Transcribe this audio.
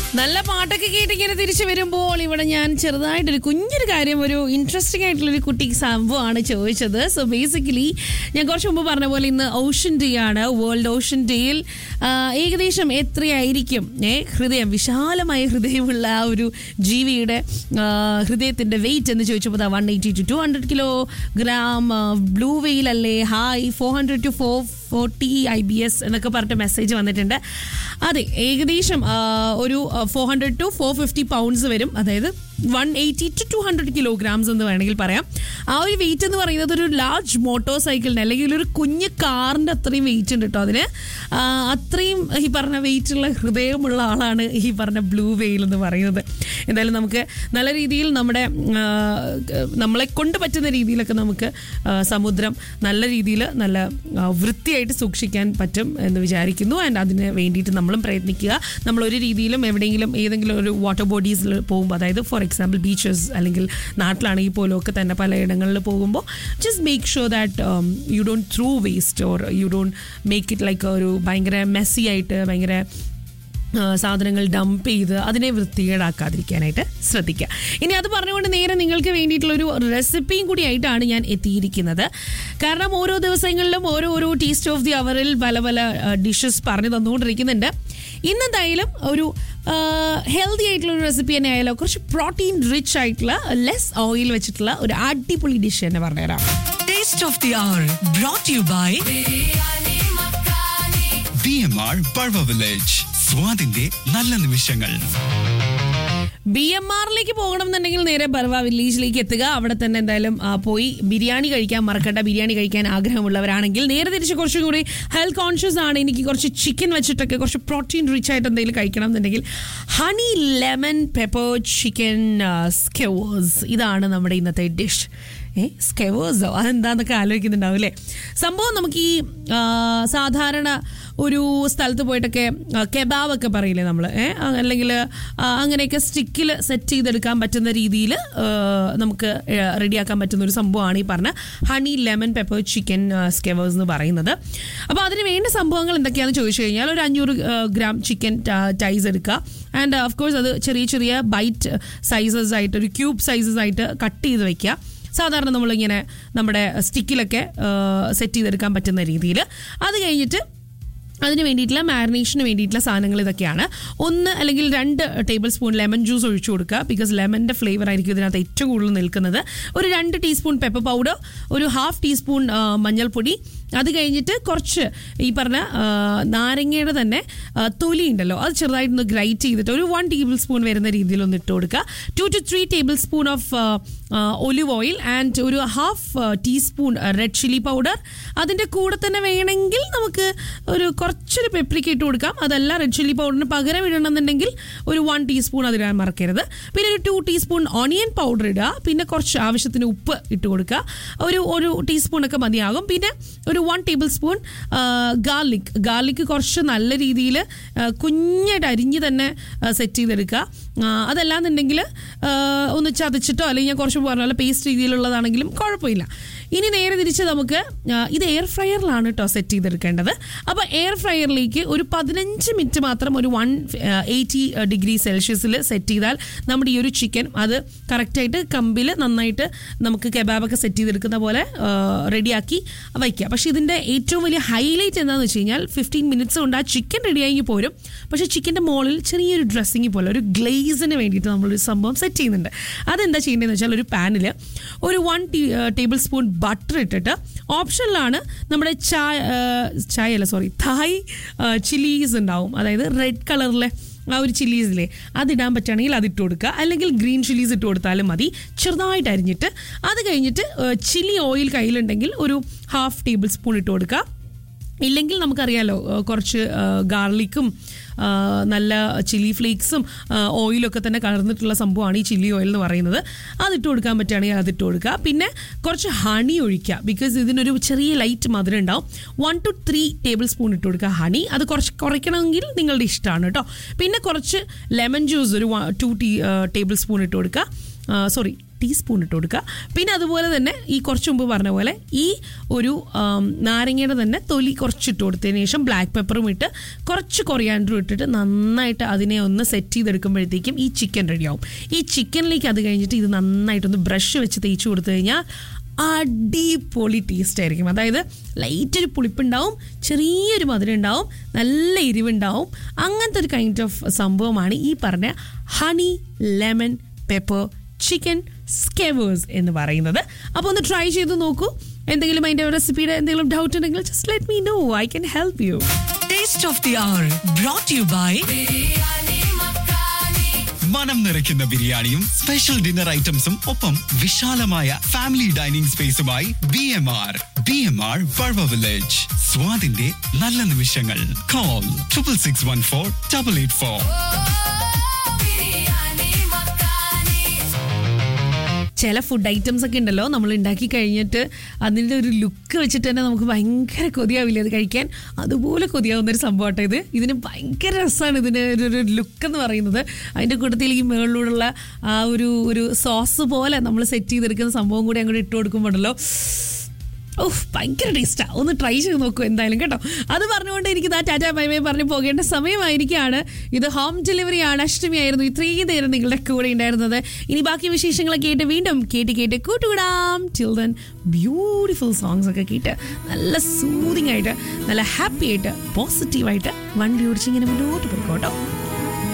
നല്ല പാട്ടൊക്കെ കേട്ട് ഇങ്ങനെ തിരിച്ചു വരുമ്പോൾ ഇവിടെ ഞാൻ ചെറുതായിട്ടൊരു കുഞ്ഞൊരു കാര്യം ഒരു ഇൻട്രസ്റ്റിംഗ് ആയിട്ടുള്ള ഒരു കുട്ടി സംഭവമാണ് ചോദിച്ചത് സോ ബേസിക്കലി ഞാൻ കുറച്ച് മുമ്പ് പറഞ്ഞ പോലെ ഇന്ന് ഓഷൻ ഡേ ആണ് വേൾഡ് ഓഷൻ ഡേയിൽ ഏകദേശം എത്രയായിരിക്കും ഏ ഹൃദയം വിശാലമായ ഹൃദയമുള്ള ആ ഒരു ജീവിയുടെ ആ, ഹൃദയത്തിന്റെ വെയിറ്റ് എന്ന് ചോദിച്ചപ്പോൾ one eighty two two hundred kilogram blue whale അല്ലേ hi four hundred two four forty I B S എന്നൊക്കെ പറഞ്ഞിട്ട് മെസ്സേജ് വന്നിട്ടുണ്ട് അതെ ഏകദേശം ആ, ഒരു four hundred two four fifty pounds വരും അതായത് one eighty two two hundred kilograms എന്ന് വേണമെങ്കിൽ പറയാം ആ ഒരു വെയിറ്റ് എന്ന് പറയുന്നത് ഒരു ലാർജ് മോട്ടോർ സൈക്കിളിന് അല്ലെങ്കിൽ ഒരു കുഞ്ഞ് കാറിൻ്റെ അത്രയും വെയിറ്റ് ഉണ്ട് കേട്ടോ അതിന് ആ, അത്രയും ഈ പറഞ്ഞ വെയിറ്റ് ഉള്ള ഹൃദയമുള്ള ആളാണ് ഈ പറഞ്ഞ ബ്ലൂ വെയിൽ എന്ന് പറയുന്നത് എന്തായാലും നമുക്ക് നല്ല രീതിയിൽ നമ്മുടെ ആ, നമ്മളെ കൊണ്ട് പറ്റുന്ന രീതിയിലൊക്കെ നമുക്ക് ആ, സമുദ്രം നല്ല രീതിയിൽ നല്ല ആ, വൃത്തിയായിട്ട് സൂക്ഷിക്കാൻ പറ്റും എന്ന് വിചാരിക്കുന്നു ആൻഡ് അതിന് വേണ്ടിയിട്ട് നമ്മളും പ്രയത്നിക്കുക നമ്മൾ ഒരു രീതിയിലും എവിടെയെങ്കിലും ഏതെങ്കിലും ഒരു വാട്ടർ ബോഡീസിൽ പോകുമ്പോൾ അതായത് ഫോർ എക്സാമ്പിൾ ബീച്ചസ് അല്ലെങ്കിൽ നാട്ടിലാണെങ്കിൽ പോലും ഒക്കെ തന്നെ പലയിടങ്ങളിൽ പോകുമ്പോൾ just make sure that you don't throw waste or you don't make it like ഒരു ഭയങ്കര മെസ്സി ആയിട്ട് ഭയങ്കര ആ, സാധനങ്ങൾ ഡംപ് ചെയ്ത് അതിനെ വൃത്തികേടാക്കാതിരിക്കാനായിട്ട് ശ്രദ്ധിക്കുക ഇനി അത് പറഞ്ഞുകൊണ്ട് നേരെ നിങ്ങൾക്ക് വേണ്ടിയിട്ടുള്ള ഒരു റെസിപ്പിയും കൂടി ആയിട്ടാണ് ഞാൻ എത്തിയിരിക്കുന്നത് കാരണം ഓരോ ദിവസങ്ങളിലും ഓരോ ഓരോ ടേസ്റ്റ് ഓഫ് ദി അവറിൽ പല പല ഡിഷസ് പറഞ്ഞു തന്നുകൊണ്ടിരിക്കുന്നുണ്ട് ഇന്നെന്തായാലും ഒരു ഹെൽത്തി ആയിട്ടുള്ള ഒരു റെസിപ്പി തന്നെ ആയാലോ കുറച്ച് പ്രോട്ടീൻ റിച്ച് ആയിട്ടുള്ള ലെസ് ഓയിൽ വെച്ചിട്ടുള്ള ഒരു അടിപൊളി ഡിഷ് തന്നെ പറഞ്ഞുതരാം Taste of the Hour brought to you by B M R Pazhava village സ്വാദിന്റെ നല്ല നിമിഷങ്ങൾ ബി എം ആറിലേക്ക് പോകണം എന്നുണ്ടെങ്കിൽ നേരെ ബർവ വില്ലേജിലേക്ക് എത്തുക അവിടെ തന്നെ എന്തായാലും ആ, പോയി ബിരിയാണി കഴിക്കാൻ മറക്കണ്ട ബിരിയാണി കഴിക്കാൻ ആഗ്രഹമുള്ളവരാണെങ്കിൽ നേരെ തിരിച്ച് കുറച്ചും കൂടി ഹെൽത്ത് കോൺഷ്യസ് ആണ് എനിക്ക് കുറച്ച് ചിക്കൻ വെച്ചിട്ടൊക്കെ കുറച്ച് പ്രോട്ടീൻ റിച്ച് ആയിട്ട് എന്തെങ്കിലും കഴിക്കണം എന്നുണ്ടെങ്കിൽ honey lemon pepper chicken skewers ഇതാണ് നമ്മുടെ ഇന്നത്തെ ഡിഷ് ഏ സ്കെവേഴ്സോ അതെന്താന്നൊക്കെ ആലോചിക്കുന്നുണ്ടാവും അല്ലേ സംഭവം നമുക്ക് ഈ ആ, സാധാരണ ഒരു സ്ഥലത്ത് പോയിട്ടൊക്കെ കെബാബ് ഒക്കെ പറയില്ലേ നമ്മൾ അല്ലെങ്കിൽ ആ, അങ്ങനെയൊക്കെ സ്റ്റിക്കിൽ സെറ്റ് ചെയ്തെടുക്കാൻ പറ്റുന്ന രീതിയിൽ നമുക്ക് റെഡിയാക്കാൻ പറ്റുന്ന ഒരു സംഭവമാണ് ഈ പറഞ്ഞ honey lemon pepper chicken skewers എന്ന് പറയുന്നത് അപ്പോൾ അതിന് വേണ്ട സംഭവങ്ങൾ എന്തൊക്കെയാണെന്ന് ചോദിച്ചു കഴിഞ്ഞാൽ ഒരു അഞ്ഞൂറ് ഗ്രാം ചിക്കൻ ടൈസ് എടുക്കുക ആൻഡ് ഓഫ് കോഴ്സ് അത് ചെറിയ ചെറിയ ബൈറ്റ് സൈസസ് ആയിട്ട് ഒരു ക്യൂബ് സൈസസ് ആയിട്ട് കട്ട് ചെയ്ത് വെക്കുക സാധാരണ നമ്മളിങ്ങനെ നമ്മുടെ സ്റ്റിക്കിലൊക്കെ സെറ്റ് ചെയ്തെടുക്കാൻ പറ്റുന്ന രീതിയിൽ അത് കഴിഞ്ഞിട്ട് അതിന് വേണ്ടിയിട്ടുള്ള മാരിനേഷന് വേണ്ടിയിട്ടുള്ള സാധനങ്ങൾ ഇതൊക്കെയാണ് ഒന്ന് അല്ലെങ്കിൽ രണ്ട് ടേബിൾ സ്പൂൺ ലെമൺ ജ്യൂസ് ഒഴിച്ചു കൊടുക്കുക ബിക്കോസ് ലെമൻ്റെ ഫ്ലേവർ ആയിരിക്കും ഇതിനകത്ത് ഏറ്റവും കൂടുതൽ നിൽക്കുന്നത് ഒരു രണ്ട് ടീസ്പൂൺ പെപ്പർ പൗഡർ ഒരു ഹാഫ് ടീസ്പൂൺ ആ, മഞ്ഞൾപ്പൊടി അത് കഴിഞ്ഞിട്ട് കുറച്ച് ഈ പറഞ്ഞ ആ, നാരങ്ങയുടെ തന്നെ ആ, തൊലി ഉണ്ടല്ലോ അത് ചെറുതായിട്ടൊന്ന് ഗ്രൈറ്റ് ചെയ്തിട്ട് ഒരു വൺ ടേബിൾ സ്പൂൺ വരുന്ന രീതിയിൽ ഒന്ന് ഇട്ട് കൊടുക്കുക two two three tablespoon of olive oil and ഒരു half teaspoon red chilli powder അതിൻ്റെ കൂടെ തന്നെ വേണമെങ്കിൽ നമുക്ക് ഒരു കുറച്ചൊരു പെപ്രിക്ക ഇട്ട് കൊടുക്കാം അതല്ല റെഡ് ചില്ലി പൗഡറിന് പകരം ഇടണമെന്നുണ്ടെങ്കിൽ ഒരു വൺ ടീസ്പൂൺ അതിടാൻ മറക്കരുത് പിന്നെ ഒരു ടു ടീസ്പൂൺ ഓണിയൻ പൗഡർ ഇടുക പിന്നെ കുറച്ച് ആവശ്യത്തിന് ഉപ്പ് ഇട്ട് കൊടുക്കുക ഒരു ഒരു ടീസ്പൂൺ ഒക്കെ മതിയാകും പിന്നെ ഒരു one tablespoon garlic garlic കുറച്ച് നല്ല രീതിയിൽ കുഞ്ഞായിട്ട് അരിഞ്ഞ് തന്നെ സെറ്റ് ചെയ്തെടുക്കുക ആ, അതല്ലാന്നുണ്ടെങ്കിൽ ആ, ഒന്ന് ചതച്ചിട്ടോ അല്ലെങ്കിൽ ഞാൻ കുറച്ച് പറഞ്ഞ പോലെ പേസ്റ്റ് രീതിയിലുള്ളതാണെങ്കിലും കുഴപ്പമില്ല ഇനി നേരെ തിരിച്ച് നമുക്ക് ആ, ഇത് എയർ ഫ്രയറിലാണ് കേട്ടോ സെറ്റ് ചെയ്തെടുക്കേണ്ടത് അപ്പോൾ എയർ ഫ്രയറിലേക്ക് ഒരു പതിനഞ്ച് മിനിറ്റ് മാത്രം ഒരു വൺ എയ്റ്റി ഡിഗ്രി സെൽഷ്യസിൽ സെറ്റ് ചെയ്താൽ നമ്മുടെ ഈ ഒരു ചിക്കൻ അത് കറക്റ്റായിട്ട് കമ്പിൽ നന്നായിട്ട് നമുക്ക് കെബാബൊക്കെ സെറ്റ് ചെയ്തെടുക്കുന്ന പോലെ റെഡിയാക്കി വയ്ക്കുക പക്ഷേ ഇതിൻ്റെ ഏറ്റവും വലിയ ഹൈലൈറ്റ് എന്താണെന്ന് വെച്ച് കഴിഞ്ഞാൽ ഫിഫ്റ്റീൻ മിനിറ്റ്സ് കൊണ്ട് ആ ചിക്കൻ റെഡിയായി പോരും പക്ഷേ ചിക്കൻ്റെ മുകളിൽ ചെറിയൊരു ഡ്രസ്സിങ് പോലെ ഒരു ഗ്ലേസിന് വേണ്ടിയിട്ട് നമ്മളൊരു സംഭവം സെറ്റ് ചെയ്യുന്നുണ്ട് അതെന്താ ചെയ്യേണ്ടതെന്ന് വെച്ചാൽ ഒരു പാനിൽ ഒരു വൺ ടേബിൾ സ്പൂൺ ബട്ടർ ഇട്ടിട്ട് ഓപ്ഷനിലാണ് നമ്മുടെ ചായ ആ, ചായ അല്ല സോറി തായ് ചില്ലീസ് ഉണ്ടാവും അതായത് റെഡ് കളറിലെ ആ ഒരു ചില്ലീസിലെ അതിടാൻ പറ്റുകയാണെങ്കിൽ അതിട്ട് കൊടുക്കുക അല്ലെങ്കിൽ ഗ്രീൻ ചില്ലീസ് ഇട്ട് കൊടുത്താലും മതി ചെറുതായിട്ട് അരിഞ്ഞിട്ട് അത് കഴിഞ്ഞിട്ട് ചില്ലി ഓയിൽ കയ്യിലുണ്ടെങ്കിൽ ഒരു ഹാഫ് ടേബിൾ സ്പൂൺ ഇട്ട് കൊടുക്കുക ഇല്ലെങ്കിൽ നമുക്കറിയാലോ ഏഹ് കുറച്ച് ഗാർലിക്കും നല്ല ചില്ലി ഫ്ലേക്സും ഓയിലൊക്കെ തന്നെ കലർന്നിട്ടുള്ള സംഭവമാണ് ഈ ചില്ലി ഓയിൽ എന്ന് പറയുന്നത് അതിട്ട് കൊടുക്കാൻ പറ്റുകയാണെങ്കിൽ അതിട്ട് കൊടുക്കുക പിന്നെ കുറച്ച് ഹണി ഒഴിക്കുക ബിക്കോസ് ഇതിനൊരു ചെറിയ ലൈറ്റ് മധുരം ഉണ്ടാവും one two three tablespoon ഇട്ട് കൊടുക്കുക ഹണി അത് കുറച്ച് കുറയ്ക്കണമെങ്കിൽ നിങ്ങളുടെ ഇഷ്ടമാണ് കേട്ടോ പിന്നെ കുറച്ച് ലെമൺ ജ്യൂസ് ഒരു ടു ടീ ടേബിൾ സ്പൂൺ ഇട്ട് കൊടുക്കുക സോറി ടീസ്പൂൺ ഇട്ട് കൊടുക്കുക പിന്നെ അതുപോലെ തന്നെ ഈ കുറച്ച് മുമ്പ് പറഞ്ഞ പോലെ ഈ ഒരു ആം, നാരങ്ങയുടെ തന്നെ തൊലി കുറച്ച് ഇട്ട് കൊടുത്തതിന് ശേഷം ബ്ലാക്ക് പെപ്പറും ഇട്ട് കുറച്ച് കൊറിയാൻഡറും ഇട്ടിട്ട് നന്നായിട്ട് അതിനെ ഒന്ന് സെറ്റ് ചെയ്തെടുക്കുമ്പോഴത്തേക്കും ഈ ചിക്കൻ റെഡിയാവും ഈ ചിക്കനിലേക്ക് അത് കഴിഞ്ഞിട്ട് ഇത് നന്നായിട്ടൊന്ന് ബ്രഷ് വെച്ച് തേച്ച് കൊടുത്തു കഴിഞ്ഞാൽ അടിപൊളി ടേസ്റ്റ് ആയിരിക്കും അതായത് ലൈറ്റ് ഒരു പുളിപ്പുണ്ടാവും ചെറിയൊരു മധുരം ഉണ്ടാവും നല്ല എരിവുണ്ടാവും അങ്ങനത്തെ ഒരു കൈൻഡ് ഓഫ് സംഭവമാണ് ഈ പറഞ്ഞ honey lemon pepper chicken skewers എന്ന് പറയുന്നത് അപ്പോൾ ഒന്ന് ട്രൈ ചെയ്ത് നോക്കൂ എന്തെങ്കിലും അതിൻ്റെ റെസിപ്പിയുടെ എന്തെങ്കിലും ഡൗട്ട് ഉണ്ടെങ്കിൽ just let me know I can help you Taste of the Hour brought to you by മനം നിറയ്ക്കുന്ന ബിരിയാണിയും സ്പെഷ്യൽ ഡിന്നർ ഐറ്റംസും ഒപ്പം വിശാലമായ ഫാമിലി ഡൈനിങ് സ്പേസുമായി B M R B M R Pazhava village സ്വാദിന്റെ നല്ല നിമിഷങ്ങൾ call triple six one four double eight four ചില ഫുഡ് ഐറ്റംസ് ഒക്കെ ഉണ്ടല്ലോ നമ്മൾ ഉണ്ടാക്കി കഴിഞ്ഞിട്ട് അതിൻ്റെ ഒരു ലുക്ക് വെച്ചിട്ട് തന്നെ നമുക്ക് ഭയങ്കര കൊതിയാവില്ല അത് കഴിക്കാൻ അതുപോലെ കൊതിയാവുന്ന ഒരു സംഭവമാട്ടോ ഇത് ഇതിന് ഭയങ്കര രസമാണ് ഇതിന് ഒരു ഒരു ലുക്ക് എന്ന് പറയുന്നത് അതിൻ്റെ കൂട്ടത്തിൽ ഈ മുകളിലൂടെയുള്ള ആ ഒരു ഒരു സോസ് പോലെ നമ്മൾ സെറ്റ് ചെയ്തെടുക്കുന്ന സംഭവം കൂടി അങ്ങോട്ട് ഇട്ട് കൊടുക്കുമ്പോഴല്ലോ ഓഹ് ഭയങ്കര ടേസ്റ്റാണ് ഒന്ന് ട്രൈ ചെയ്ത് നോക്കൂ എന്തായാലും കേട്ടോ അത് പറഞ്ഞുകൊണ്ട് എനിക്ക് ആ ടാറ്റ ബൈ ബൈ പറഞ്ഞു പോകേണ്ട സമയമായിരിക്കുകയാണ് ഇത് ഹോം ഡെലിവറി ആണ് അഷ്ടമി ആയിരുന്നു ഇത്രയും നേരം നിങ്ങളുടെ കൂടെ ഉണ്ടായിരുന്നത് ഇനി ബാക്കി വിശേഷങ്ങളൊക്കെ കേട്ട് വീണ്ടും കേട്ട് കേട്ട് കൂട്ടുകൂടാം ടിൽ ദൻ ബ്യൂട്ടിഫുൾ സോങ്സ് ഒക്കെ കേട്ട് നല്ല സൂതിങ് ആയിട്ട് നല്ല ഹാപ്പി ആയിട്ട് പോസിറ്റീവായിട്ട് വണ്ടി ഓടിച്ച് ഇങ്ങനെ മുന്നോട്ട് പോയിക്കോട്ടോ